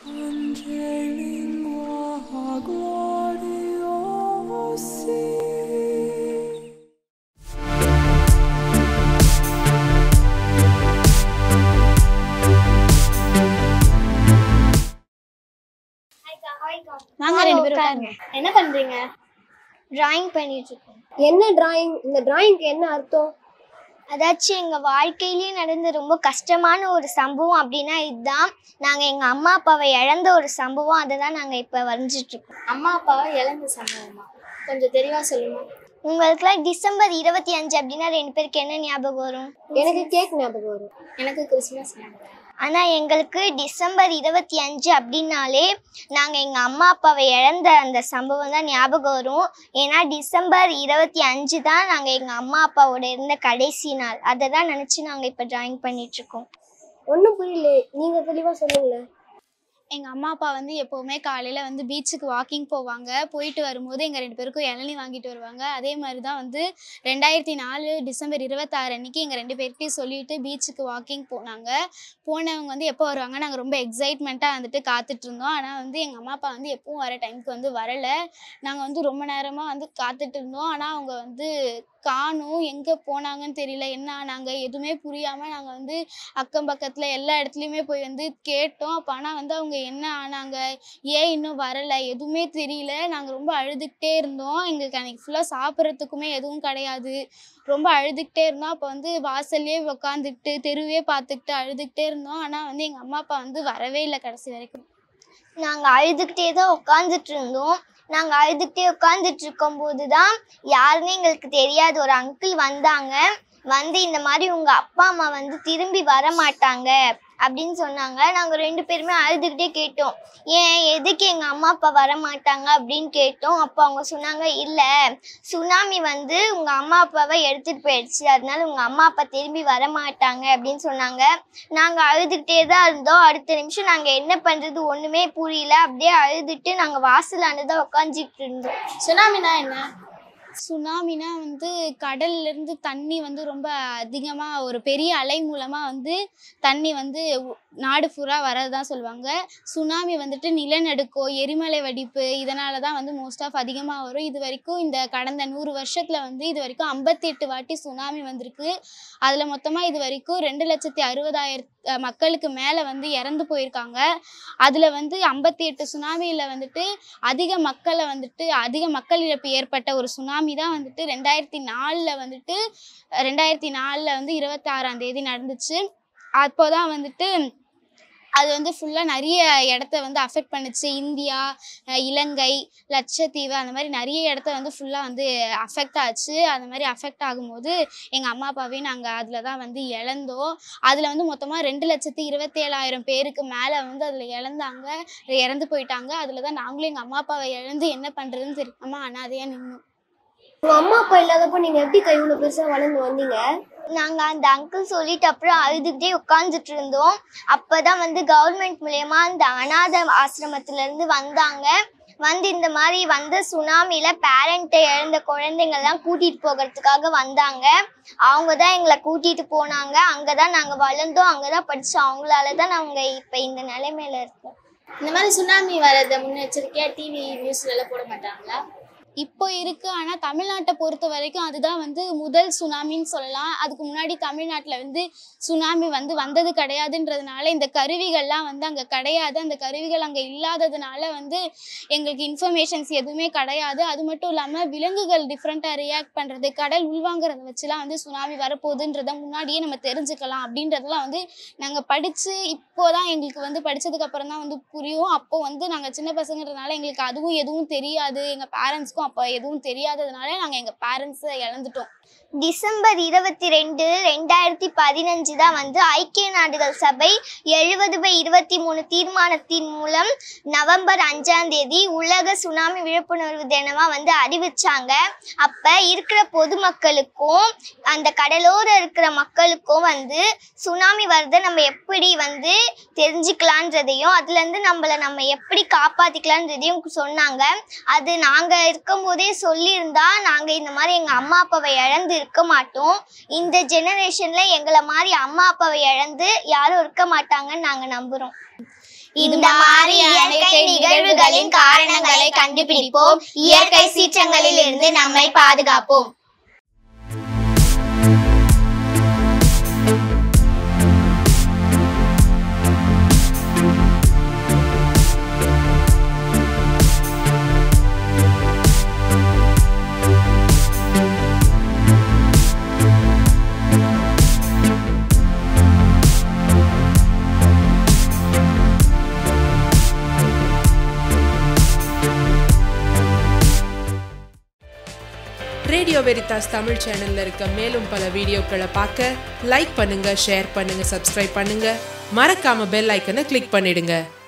Angelingua gloriosi. வாங்க ரெண்டு பேரும் உட்காருங்க என்ன பண்றீங்க டிராயிங் பண்ணிட்டு இருக்கோம் என்ன டிராயிங் இந்த டிராயிங்க்கு என்ன அர்த்தம் அதாச்சும் எங்கள் வாழ்க்கையிலேயே நடந்த ரொம்ப கஷ்டமான ஒரு சம்பவம் அப்படின்னா இதுதான் நாங்கள் எங்கள் அம்மா அப்பாவை இழந்த ஒரு சம்பவம் அதை தான் நாங்கள் இப்போ வரைஞ்சிட்டு இருக்கோம் அம்மா அப்பாவை இழந்த சம்பவமா கொஞ்சம் தெளிவா சொல்லுங்க உங்களுக்குலாம் டிசம்பர் இருபத்தி அஞ்சு அப்படின்னா ரெண்டு பேருக்கு என்ன ஞாபகம் வரும் எனக்கு கேக் ஞாபகம் வரும் எனக்கு கிறிஸ்மஸ் ஞாபகம் வரும். ஆனால் எங்களுக்கு டிசம்பர் இருபத்தி அஞ்சு அப்படின்னாலே நாங்கள் எங்கள் அம்மா அப்பாவை இழந்த அந்த சம்பவம் தான் ஞாபகம் வரும் ஏன்னா டிசம்பர் இருபத்தி அஞ்சு தான் நாங்கள் எங்கள் அம்மா அப்பாவோட இருந்த கடைசி நாள் அதை தான் நினச்சி நாங்கள் இப்போ டிராயிங் பண்ணிகிட்ருக்கோம் ஒண்ணும் புரியல நீங்க தெளிவா சொல்லுங்களேன் எங்க அம்மா அப்பா வந்து எப்பவுமே காலையில வந்து பீச்சுக்கு வாக்கிங் போவாங்க போயிட்டு வரும்போது எங்க ரெண்டு பேருக்கும் இளநீ வாங்கிட்டு வருவாங்க அதே மாதிரி தான் வந்து ரெண்டாயிரத்தி நாலு டிசம்பர் இருபத்தாறு அன்னைக்கு எங்க ரெண்டு பேர்கிட்டையும் சொல்லிட்டு பீச்சுக்கு வாக்கிங் போனாங்க போனவங்க வந்து எப்போ வருவாங்க நாங்கள் ரொம்ப எக்ஸைட்மெண்ட்டாக வந்துட்டு காத்துட்டு இருந்தோம் ஆனால் வந்து எங்கள் அம்மா அப்பா வந்து எப்பவும் வர டைமுக்கு வந்து வரல நாங்கள் வந்து ரொம்ப நேரமாக வந்து காத்துட்டு இருந்தோம் ஆனால் அவங்க வந்து காணும் எங்கே போனாங்கன்னு தெரியல என்ன ஆனாங்க எதுவுமே புரியாமல் நாங்கள் வந்து அக்கம் பக்கத்தில் எல்லா இடத்துலையுமே போய் வந்து கேட்டோம் அப்போ ஆனால் வந்து அவங்க என்ன ஆனாங்க ஏன் இன்னும் வரலை எதுவுமே தெரியல நாங்கள் ரொம்ப அழுதுகிட்டே இருந்தோம் எங்களுக்கு அன்றைக்கி ஃபுல்லாக சாப்பிட்றதுக்குமே எதுவும் கிடையாது ரொம்ப அழுதுகிட்டே இருந்தோம் அப்போ வந்து வாசல்லே உட்காந்துக்கிட்டு தெருவே பார்த்துக்கிட்டு அழுதுகிட்டே இருந்தோம் ஆனால் வந்து எங்கள் அம்மா அப்பா வந்து வரவே இல்லை கடைசி வரைக்கும் நாங்கள் அழுதுகிட்டே தான் உட்காந்துட்டு இருந்தோம் நாங்கள் அழுதுகிட்டே உட்காந்துட்டு இருக்கும்போது தான் யாருன்னு எங்களுக்கு தெரியாது ஒரு அங்கிள் வந்தாங்க வந்து இந்த மாதிரி உங்கள் அப்பா அம்மா வந்து திரும்பி வர மாட்டாங்க அப்படின்னு சொன்னாங்க நாங்கள் ரெண்டு பேருமே அழுதுகிட்டே கேட்டோம் ஏன் எதுக்கு எங்கள் அம்மா அப்பா வர மாட்டாங்க அப்படின்னு கேட்டோம் அப்போ அவங்க சொன்னாங்க இல்லை சுனாமி வந்து உங்கள் அம்மா அப்பாவை எடுத்துகிட்டு போயிடுச்சு அதனால உங்கள் அம்மா அப்பா திரும்பி வர மாட்டாங்க அப்படின்னு சொன்னாங்க நாங்கள் அழுதுகிட்டே தான் இருந்தோம் அடுத்த நிமிஷம் நாங்கள் என்ன பண்ணுறது ஒன்றுமே புரியல அப்படியே அழுதுட்டு நாங்கள் வாசலாண்டு தான் உட்காந்துட்டு இருந்தோம் சுனாமினா என்ன சுனாமினா வந்து கடல்ல இருந்து தண்ணி வந்து ரொம்ப அதிகமாக ஒரு பெரிய அலை மூலமாக வந்து தண்ணி வந்து உ- நாடு ஃபுல்லா வரதான் சொல்லுவாங்க சுனாமி வந்துட்டு நிலநடுக்கோ எரிமலை வெடிப்பு இதனால தான் வந்து மோஸ்ட் ஆஃப் அதிகமாக வரும் இது வரைக்கும் இந்த கடந்த நூறு வருஷத்தில் வந்து இது வரைக்கும் ஐம்பத்தி எட்டு வாட்டி சுனாமி வந்திருக்கு அதில் மொத்தமாக இது வரைக்கும் ரெண்டு லட்சத்தி அறுபதாயிரம் மக்களுக்கு மேலே வந்து இறந்து போயிருக்காங்க அதில் வந்து ஐம்பத்தி எட்டு சுனாமியில் வந்துட்டு அதிக மக்களை வந்துட்டு அதிக மக்கள் இழப்பு ஏற்பட்ட ஒரு சுனாமி தான் வந்துட்டு ரெண்டாயிரத்தி நாலில் வந்துட்டு ரெண்டாயிரத்தி நாலில் வந்து இருபத்தாறாம் தேதி நடந்துச்சு அப்போ தான் வந்துட்டு அது வந்து ஃபுல்லாக நிறைய இடத்த வந்து அஃபெக்ட் பண்ணுச்சு இந்தியா அஹ் இலங்கை லட்சத்தீவு அந்த மாதிரி நிறைய இடத்த வந்து ஃபுல்லாக வந்து அஃபெக்ட் ஆச்சு அந்த மாதிரி அஃபெக்ட் ஆகும்போது எங்கள் அம்மா அப்பாவையும் நாங்கள் அதில் தான் வந்து இழந்தோம் அதில் வந்து மொத்தமாக ரெண்டு லட்சத்தி இருபத்தேழாயிரம் பேருக்கு மேலே வந்து அதில் இழந்தாங்க இறந்து போயிட்டாங்க அதில் தான் நாங்களும் எங்கள் அம்மா அப்பாவை இழந்து என்ன பண்ணுறதுன்னு தெரியாமல் அனாதையாக நின்னோம் உங்க அம்மா அப்பா இல்லாதப்போ நீங்க எப்படி கை இவ்வளவு பெருசா வளர்ந்து வந்தீங்க நாங்கள் அந்த அங்கிள் சொல்லிட்டு அப்புறம் அழுதுகிட்டே உட்காந்துட்டு இருந்தோம் அப்போ தான் வந்து கவர்மெண்ட் மூலயமா அந்த அனாதை ஆசிரமத்துலேருந்து வந்தாங்க வந்து இந்த மாதிரி வந்த சுனாமியில் பேரண்ட்டை இழந்த குழந்தைங்கள்லாம் கூட்டிகிட்டு போகிறதுக்காக வந்தாங்க அவங்க தான் எங்களை கூட்டிகிட்டு போனாங்க அங்கே தான் நாங்கள் வளர்ந்தோம் அங்கே தான் படித்தோம் அவங்களால தான் நாங்கள் இப்போ இந்த நிலைமையில இருக்கோம் இந்த மாதிரி சுனாமி வரத முன்னெச்சரிக்கையா டிவி நியூஸ்ல எல்லாம் போட மாட்டாங்களா இப்போ இருக்கு ஆனால் தமிழ்நாட்டை பொறுத்த வரைக்கும் அதுதான் வந்து முதல் சுனாமின்னு சொல்லலாம் அதுக்கு முன்னாடி தமிழ்நாட்டில் வந்து சுனாமி வந்து வந்தது கிடையாதுன்றதுனால இந்த கருவிகள்லாம் வந்து அங்கே கிடையாது அந்த கருவிகள் அங்கே இல்லாததுனால வந்து எங்களுக்கு இன்ஃபர்மேஷன்ஸ் எதுவுமே கிடையாது அது மட்டும் இல்லாமல் விலங்குகள் டிஃப்ரெண்ட்டாக ரியாக்ட் பண்ணுறது கடல் உள்வாங்கிறத வச்சுலாம் வந்து சுனாமி வரப்போகுதுன்றத முன்னாடியே நம்ம தெரிஞ்சுக்கலாம் அப்படின்றதெல்லாம் வந்து நாங்கள் படித்து இப்போ தான் எங்களுக்கு வந்து படிச்சதுக்கு அப்புறம் தான் வந்து புரியும் அப்போ வந்து நாங்கள் சின்ன பசங்கன்றதுனால எங்களுக்கு அதுவும் எதுவும் தெரியாது எங்கள் பேரண்ட்ஸ்க்கும் அப்போ எதுவும் தெரியாததுனால நாங்கள் எங்கள் பேரண்ட்ஸை இழந்துட்டோம் டிசம்பர் இருபத்தி ரெண்டு ரெண்டாயிரத்தி பதினஞ்சு தான் வந்து ஐக்கிய நாடுகள் சபை எழுபது பை இருபத்தி மூணு தீர்மானத்தின் மூலம் நவம்பர் அஞ்சாம் தேதி உலக சுனாமி விழிப்புணர்வு தினமா வந்து அறிவிச்சாங்க அப்ப இருக்கிற பொதுமக்களுக்கும் அந்த கடலோர இருக்கிற மக்களுக்கும் வந்து சுனாமி வரதை நம்ம எப்படி வந்து தெரிஞ்சுக்கலான்றதையும் அதுல இருந்து நம்மள நம்ம எப்படி காப்பாத்திக்கலான்றதையும் சொன்னாங்க அது நாங்க இருக்கும்போதே சொல்லியிருந்தா நாங்க இந்த மாதிரி எங்க அம்மா அப்பாவை இழந்து இருக்க மாட்டோம் இந்த ஜெனரேஷன்ல எங்களை மாதிரி அம்மா அப்பாவை இழந்து யாரும் இருக்க மாட்டாங்கன்னு நாங்க நம்புறோம் இந்த மாதிரி இயற்கை நிகழ்வுகளின் காரணங்களை கண்டுபிடிப்போம் இயற்கை சீற்றங்களில் இருந்து நம்மை பாதுகாப்போம் ரேடியோ வெரிதாஸ் தமிழ் சேனல்ல இருக்க மேலும் பல வீடியோக்களை பார்க்க லைக் பண்ணுங்க ஷேர் பண்ணுங்க சப்ஸ்கிரைப் பண்ணுங்க மறக்காம பெல் ஐக்கனை கிளிக் பண்ணிடுங்க